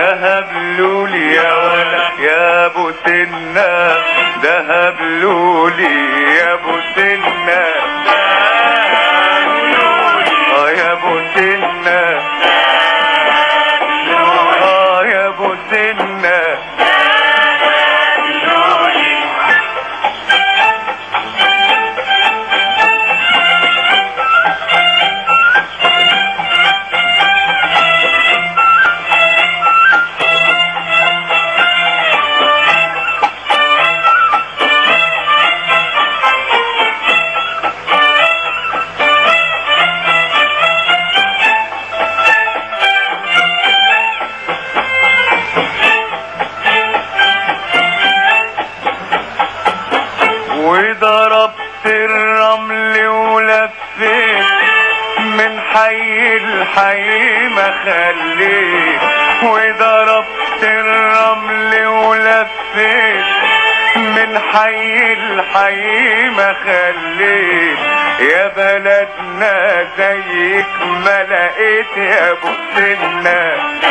دهب لولي يا ولا يا ابو سنة دهب لولي يا ابو سنة اه يا ابو سنة اه يا ابو سنة وضربت الرمل ولفيت من حي الحي ما خليت وضربت الرمل ولفيت من حي الحي ما خليت يا بلدنا زيك ما لقيت يا ابو سنة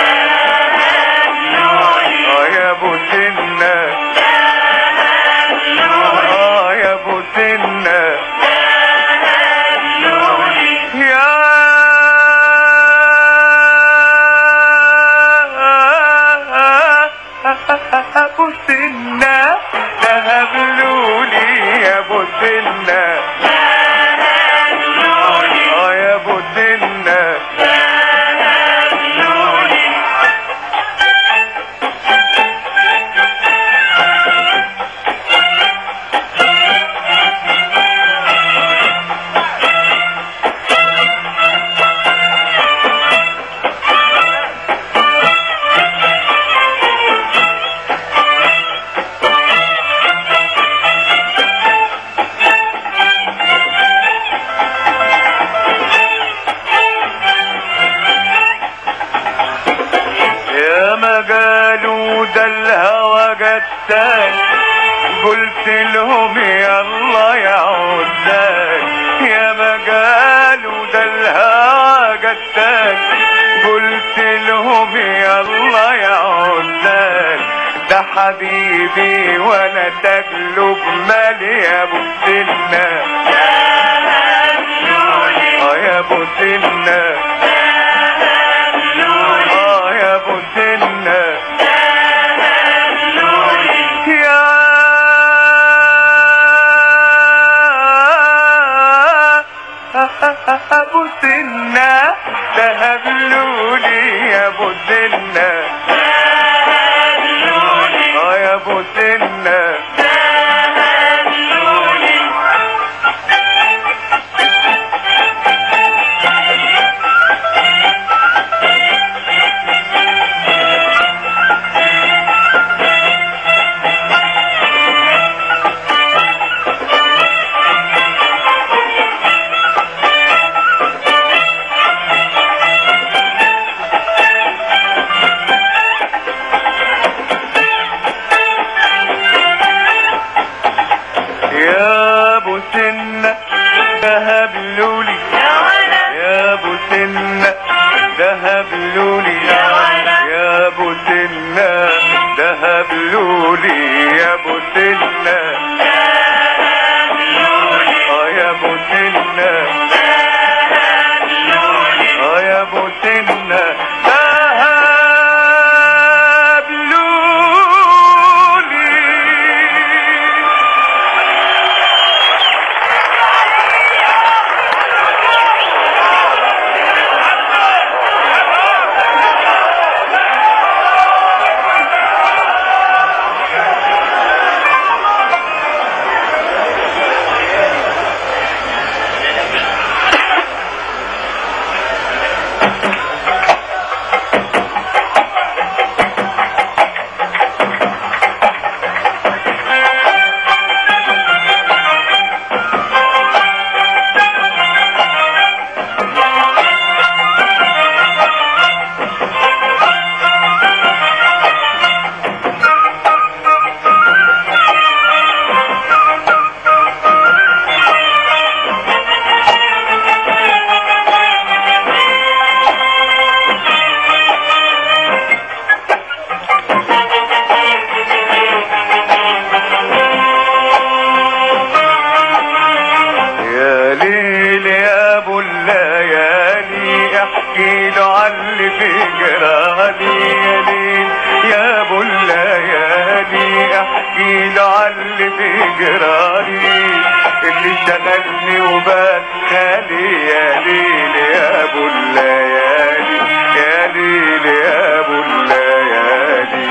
اه يا ابو سنة اه يا ابو سنة يا ابو سنة ذهب لولي يا ابو سنة اه يا ابو سنة يا ما قالوا ده الهوى جتاك قلت لهم يلا يا عداك يا ما قالوا ده الهوى جتاك قلت لهم يلا يا عداك ده حبيبي وانا تقلب مالي يا ابو سنة اه يا ابو سنة اه يا ابو سنة يا ابو سنة ذهب لولي يا ابو سنة اه يا ابو سنة يا ابو سنة ذهب لولي يا ابو سنة ذهب لولي يا ابو سنة ذهب لولي يا ابو سنة اه يا ابو سنة اه يا ابو سنة ذهب لولي بيجرالي يا ليل يا ابو الليالي احكي له على اللي بيجرالي اللي شغلني وبكالي يا ليل يا ابو الليالي يا ليل يا ابو الليالي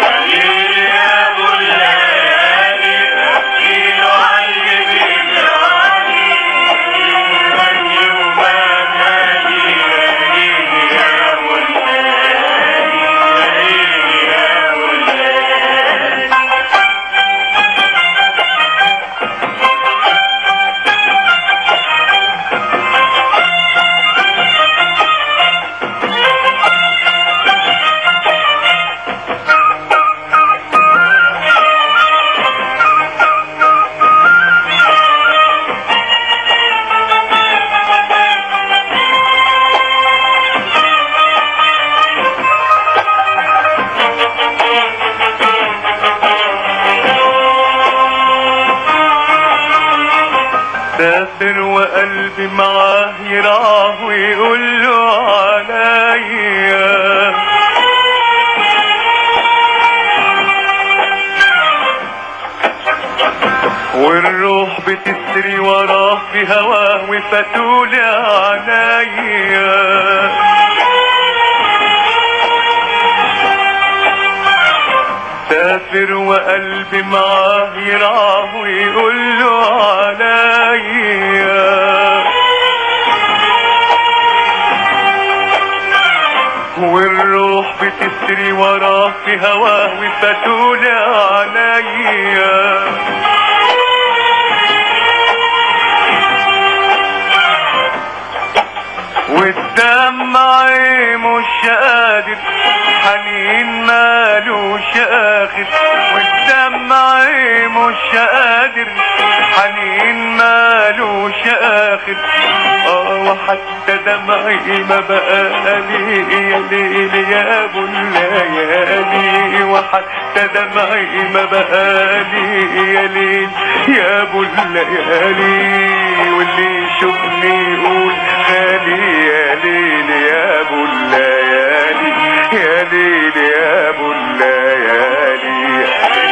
سافر وقلبي معاه يراه ويقول له عليا والروح بتسري وراه في هواه وفتولي عليا سافر وقلبي معاه يرعاه ويقول له عليا والروح بتسري وراه في هواه وفتولي عليا والدمع مش قادر حنين مالوش اخر والدمع مش قادر حنين مالوش اخر اه وحتى دمعي ما بقى لي يا ليل يا ابو الليالي وحتى دمعي ما بقى لي يا ليل يا ابو الليالي واللي يشوفني يقول خالي يا ليل يا ابو الليالي يا ليل يا ابو الليالي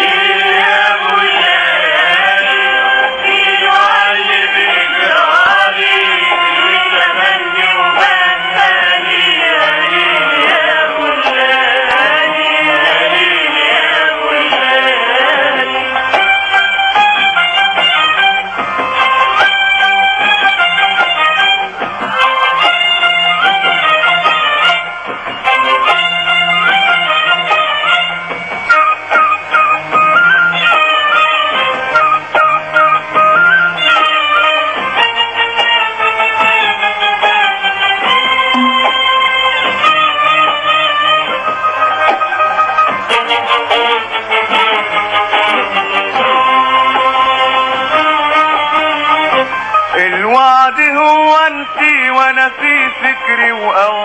الوعد هو انتي وانا في فكري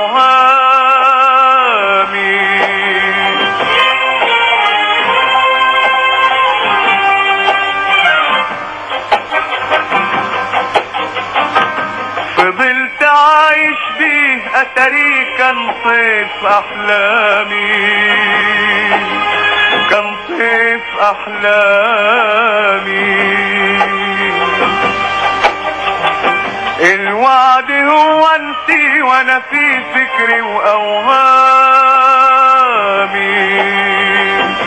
واوهامي فضلت عايش بيه اتاري كان صيف احلامي كان صيف احلامي الوعد هو انتي وانا في فكري واوهامي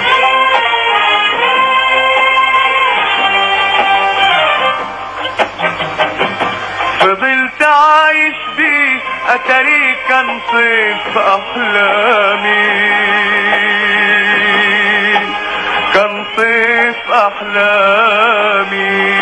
فضلت عايش بيه اتاري كان صيف احلامي كان صيف احلامي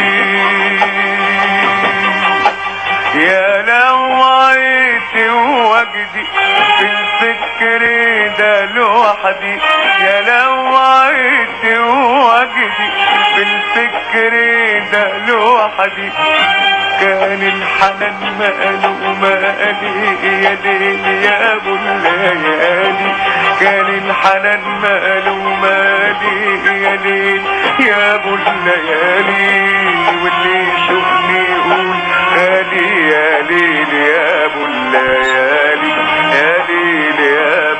يا لو عيت وجدي في الفكر ده لوحدي يا لو عيت وجدي في الفكر ده لوحدي كان الحنان ماله مالي يا ليل يا ابو الليالي كان الحنان ماله مالي يا ليل يا ابو الليالي واللي يشوفني يقول غالي يا ليل يا ابو الليالي يا ليل يا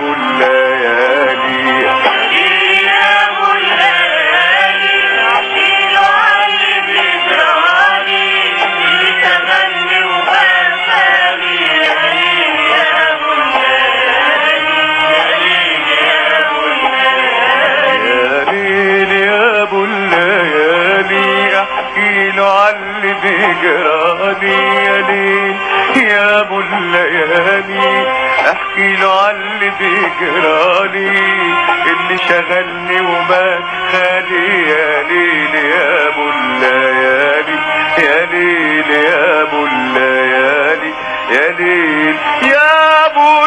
اللي بيجرالي يا ليل يا ابو الليالي احكي له على اللي بيجرالي اللي شغلني وما خالي يا ليل يا ابو الليالي يا ليل يا ابو الليالي يا ليل يا ابو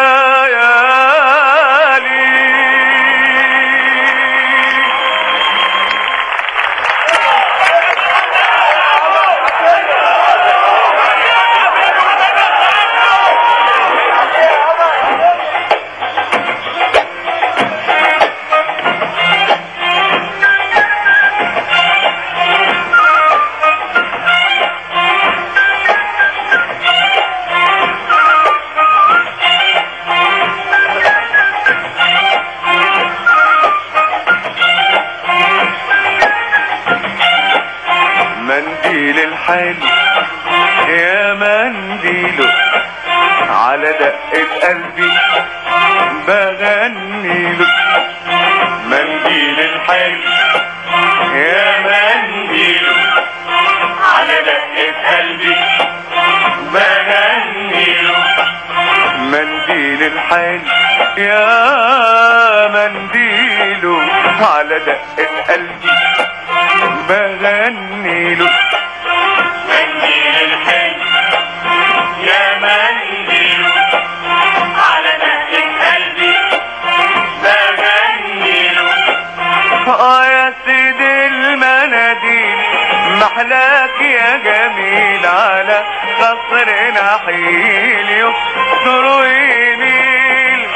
الليالي منديل الحلو يا منديله على دقة قلبي بغني له منديل الحلو يا منديله على دقة قلبي بغني له منديل الحلو يا منديله على دقة قلبي بغني له منديل الحلو يا منديل على دقة قلبي بغني له اه يا سيدي المناديل محلاك يا جميل على قصر نحيل يستر ويميل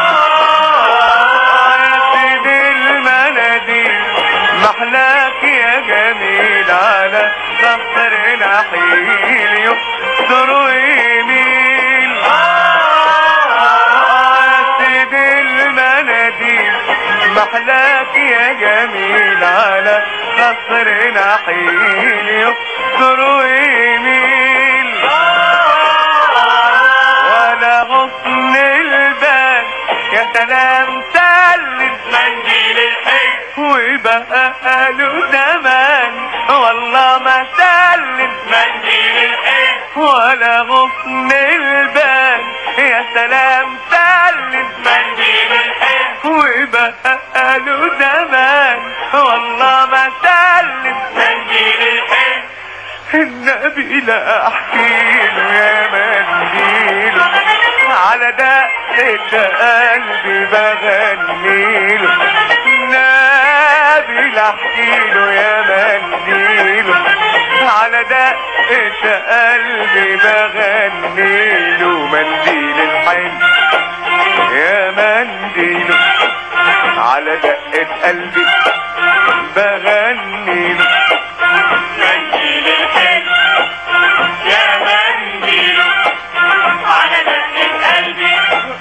آه يا سيدي المناديل محلاك يا جميل على قصر نحيل يستر ويميل آه يا سيدي المناديل محلاك يا جميل على قصر نحيل يستر ويميل ولا غصن البال يا سلام سلم منديل الحب وبقى له زمان والله ما سلم منديل الحب ولا غصن البال يا سلام سلم منديل الحب وبقى له زمان والله ما سلم منديل الحب النبي لا احكي له يا منديل على دقة قلبي بغني له النبي لا احكي له يا منديل على دقة قلبي بغني له منديل الحلم يا منديل على دقة قلبي بغني له منديل الحلم يا منديل على دقة قلبي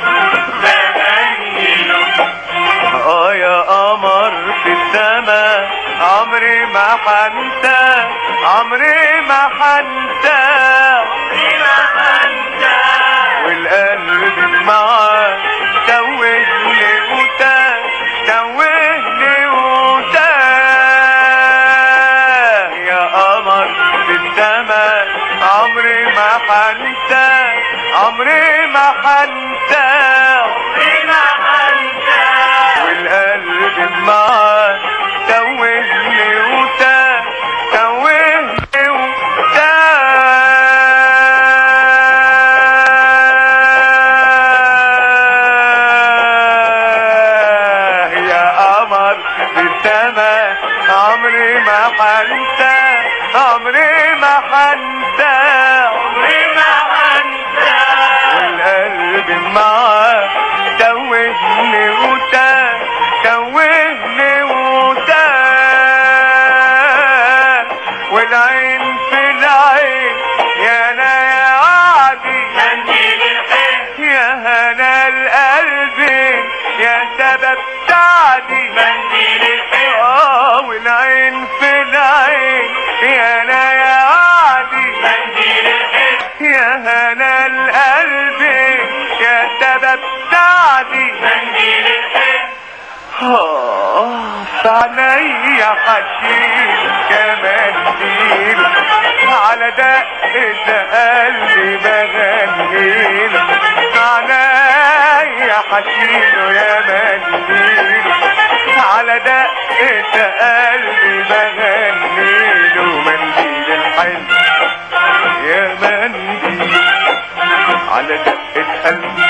بغني له اه يا قمر في السما عمري ما حنسى عمري ما حنسى والقلب معاه توهني وتاه توهني وتاه يا قمر في السما عمري ما حنسى عمري ما حنسى عمري ما حنسى والقلب معاه توهني وتاه توهني وتاه يا قمر في السما عمري ما حنسى عمري ما حنسى عمري ما حنسى والقلب معاه توهني وتاه توهني وتاه والعين في العين يا انا يا عادي يا هنا القلب يا سبب سعدي اه والعين في العين يا انا يا عادي يا هنا القلب يا سبب سعدي آه في عينيا حشيش كمان على دقة قلبي بغنيله عليا حشيله يا منديله على دقة قلبي بغنيله منديل الحلم يا منديل على دقة قلبي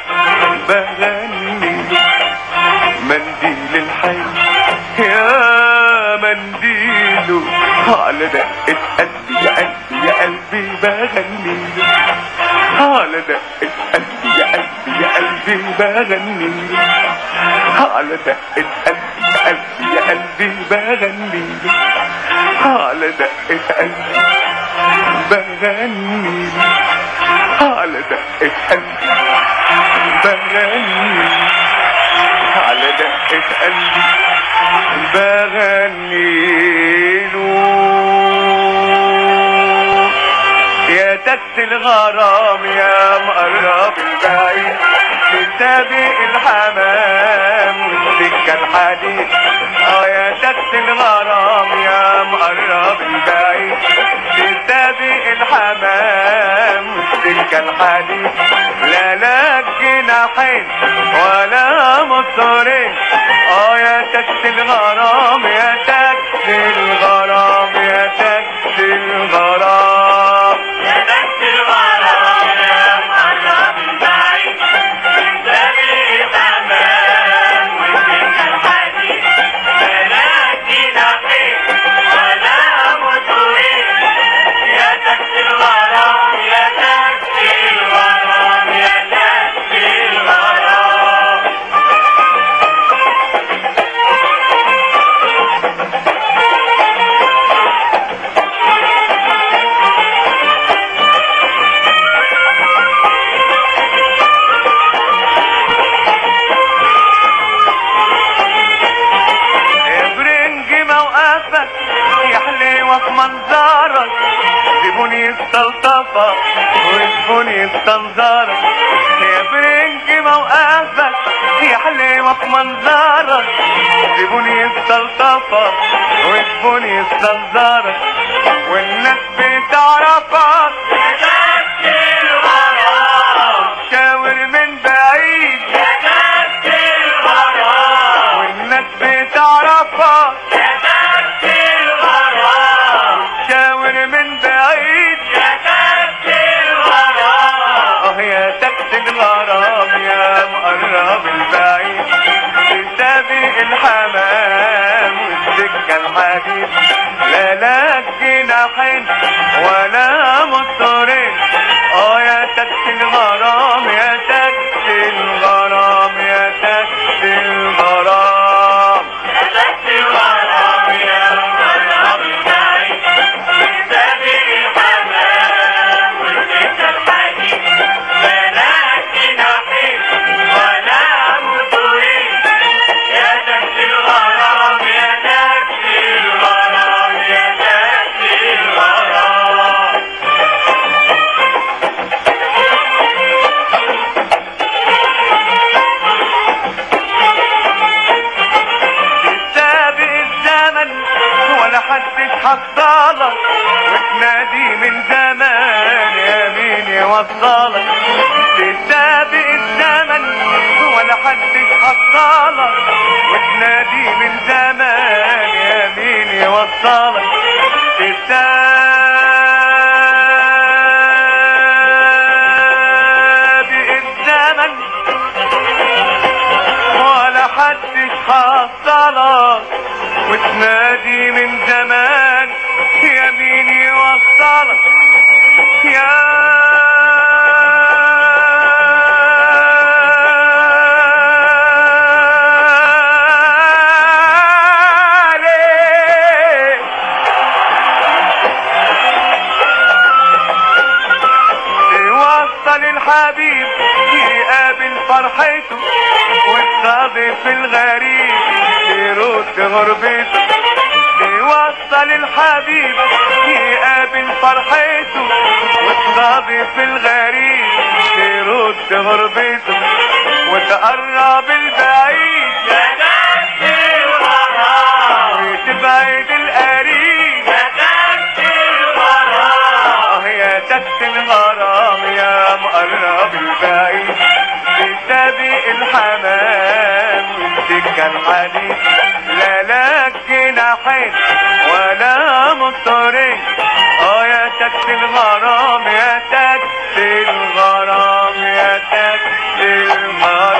بغنيله منديل الحلم يا منديله على دقة قلبي يا قلبي يا قلبي بغنيله على دقة قلبي يا قلبي يا قلبي بغنيله على دقة قلبي يا قلبي يا قلبي بغنيله على دقة قلبي بغنيله على دقة قلبي بغنيله على دقة قلبي بغنيله يا تكت الغرام يا مقرب البعيد تسابق الحمام والسكة الحديد اه يا تكت الغرام يا مقرب البعيد تسابق الحمام والسكة الحديد لا لك جناحين ولا مصرين اه يا تكت الغرام يا تكت الغرام يا تكت الغرام برنج موقفك يا حليوة في منظرك زبوني استلطفك وزبوني استنظرك يا برنج موقفك يا حليوة في منظرك زبوني استلطفك وزبوني استنظرك والناس بتعرفك شاور من بعيد والناس بتعرفك شاور من بعيد اه يا تكت الغرام يا مقرب البعيد تسابق الحمام والسكة الحديد لا لك جناحين ولا مصرين اه يا تكت الغرام يا تكت الغرام يا تكت الغرام سابق الزمن ولا حدش حصلك وتنادي من زمان يا مين يوصلك تسابق الزمن ولا حدش حصلك وتنادي من زمان يا مين يوصلك تسابق الزمن ولا حدش حصلك وتنادي من زمان يا مين يوصلك يا ليه يوصل الحبيب يقابل فرحته والصادف الغريب يرد غربته يوصل الحبيب يقابل فرحته والصادف الغريب يرد غربته وتقرب البعيد وتبعد القريب الحمام والسكة الحديد لا لك جناحين ولا مطرين اه يا تاكسي الغرام يا تاكسي الغرام يا تاكسي الغرام